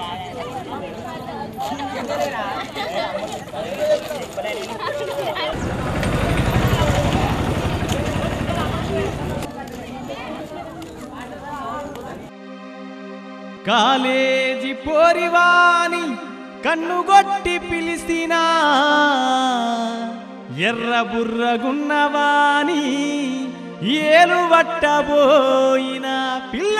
College పోరివాని కన్నుగొట్టి పిలిసినా ఎర్ర బుర్రగున్నవాని ఏలు పట్టబోయిన పిల్ల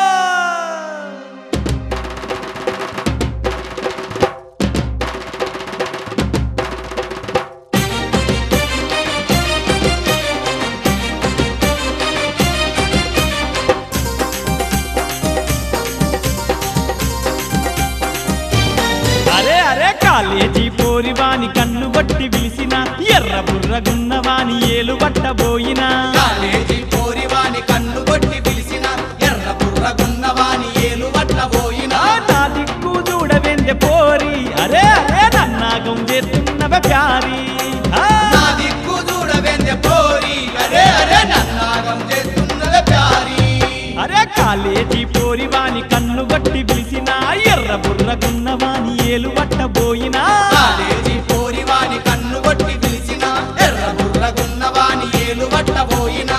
అరే అరే కాలేజీ పోరివాని కన్ను బట్టి విలిసిన ఎర్ర బుర్రగున్నవాని ఏలు పట్టబోయినా కాలేజీ పోరివాని కన్ను కొట్టి పిలిచిన ఎర్ర బుర్రగున్నవాని ఏలు వట్టబోయిన ఆ నా దిక్కు చూడవెందె పోరి అరే అరే నన్నాగం చేస్తున్నవ ప్యారి ఆ, నా దిక్కు చూడవెందె పోరి అరే అరే నన్నాగం చేస్తున్నవే ప్యారి అరే కాలేజీ పోరివాని కన్ను బట్టి విలిసిన ఎర్ర బుర్రగున్నవాని ఏలు పట్టబోయినా కాలేజీ పోరివాని కన్ను కొట్టి పిలిచిన ఎర్ర బుర్రగున్నవాని ఏలు వట్టబోయిన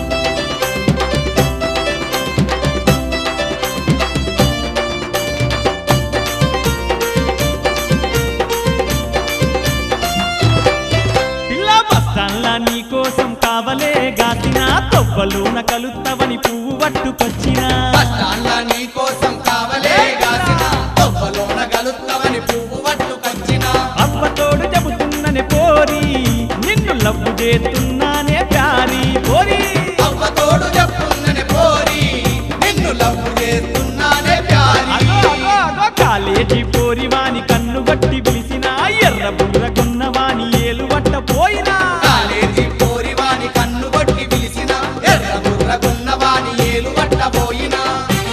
పిల్ల బస్తాన్లా నీ కోసం కావలే గాసిన తొవ్వలోన కలుత్తవని పువ్వు పట్టుకొచ్చినా బస్టాండ్ల నీ కోసం కావలే గాసిన తొవ్వలోన గలుత్తవని పువ్వు పట్టుకొచ్చిన అవ్వతోడు చెబుతున్ననే పోరి నిన్ను లవ్వు చేస్తున్నానే ప్యారి పోరి అవ్వ తోడు చెప్పున్ననే పోరి నిన్ను లవ్వు చేస్తున్నానే ప్యారి అగో అగో అగో కాలేజీ పోరి వాని కన్ను బట్టి పిలిచిన ఎర్ర బుర్రకున్న వాని ఏలు పట్ట పోయినా కాలేజీ పోరివాని కన్ను కొట్టి పిలిచిన ఎర్ర బుర్రగున్నవాని ఏలు పట్టబోయినా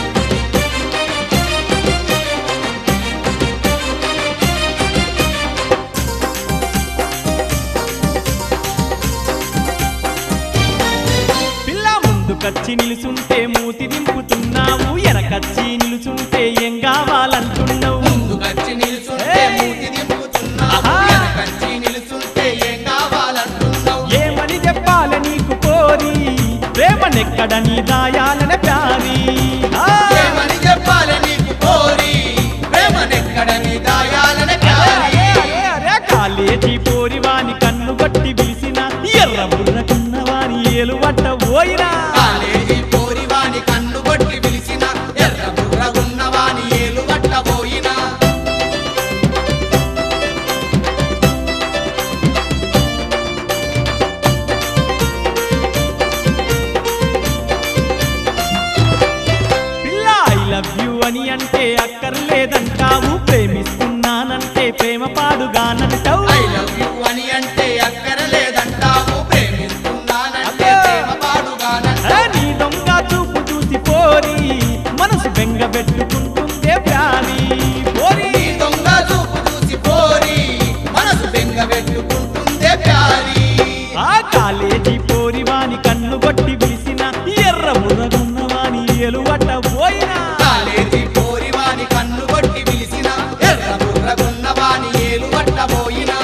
పిల్ల ముందుకచ్చి నిలుచుంటే మూతి దింపుతున్నావు ఎనకచ్చి నిలుచుంటే ఏం కావాలంటున్నావు ముందుకొచ్చి నిలుచుంటే ఏయ్! మూతి దింపుతున్నావు ఆహా! వెనకంచి నిలుచుంటే ఏం కావాలంటున్నావు ఏమని చెప్పాలి నీకు కోరి ప్రేమనెక్కడ నీ దాయాలనే ప్యారి ఆ! ఏమని చెప్పాలి నీకు పోరి ప్రేమనెక్కడ నీ దాయాలనే అరే, ప్యారి అరే, అరే, కాలేజీ పోరి వాని కన్ను బట్టి పిలిచిన ఎర్ర బుర్రకున్న వాని ఏలు పట్ట పోయినా కాలేజీ పోరివాని కన్ను కొట్టి పిలిచిన ఎర్ర బుర్రగున్నవాని ఏలు పట్టబోయినా పిల్ల ఐ లవ్ యు అని అంటే అక్కర్లేదంటావు ప్రేమిస్తున్నానంటే ప్రేమ పాడుగానంటావు ఐ లవ్ యు అని అంటే అక్కరలేదంటావు ప్రేమిస్తున్నానంటే అబ్బో! ప్రేమ పాడుగానంటావు ఆ, నీ దొంగ చూపు చూసి పోరి మనసు బెంగ పెట్టుకుంటుందే ప్యారి పోరి నీ దొంగ చూపు చూసి పోరి మనసు బెంగ పెట్టుకుంటుందే ప్యారి ఆ కాలేజీ పోరి వాని కన్ను కొట్టి పిలిచిన ఎర్ర ముర్రగున్న వాని ఎలువట పోయినా కాలేజీ పోరివాని కన్ను కొట్టి పిలిచిన ఎర్ర బుర్రగున్నవాని ఏలు పట్టబోయినా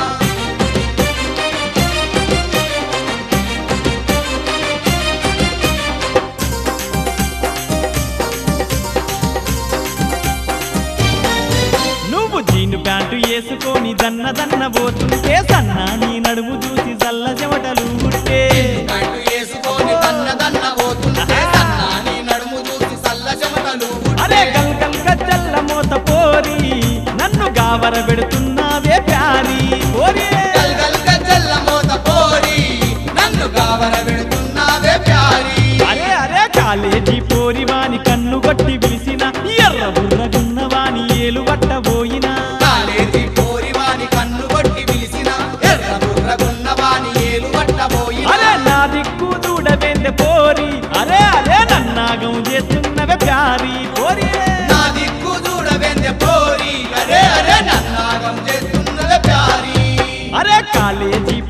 నువ్వు జీను ప్యాంటు వేసుకొని దన్న దన్న పోతుంటే సన్నా నీ నడుము చూసి చల్ల చెమటలు ఉంటే కట్టు వేసుకొని దన్న దన్న పోతుంటే సన్నాని నడుము చూసి సల్ల చెమటలు అరే గల్ గల్ గజ్జల్ల మోత పోరి నన్ను గావర పెడుతున్నావే ప్యారి పోరి గల్ గల్ గజ్జల్ల మోత పోరి నన్ను గావర పెడుతున్నావే ప్యారి అరే అరే కాలేజీ పోరి వాని కన్ను కొట్టి పిలిచిన ఎర్ర బుర్రగున్న వాని ఏలు పట్టబోయినా కాలేజీ పోరివాని కన్ను కొట్టి పిలిచిన ఎర్ర బుర్రగున్నవాని ఏలు పట్టబోయినా అరే నా దిక్కు దూడబెందె పోరి అరే అరే నన్నాగం చేస్తున్నవే ప్యారి పోరి నా దిక్కు చూడవెందె పోరి అరే అరే నన్నాగం చేస్తున్నవే ప్యారి అరే కాలేజీ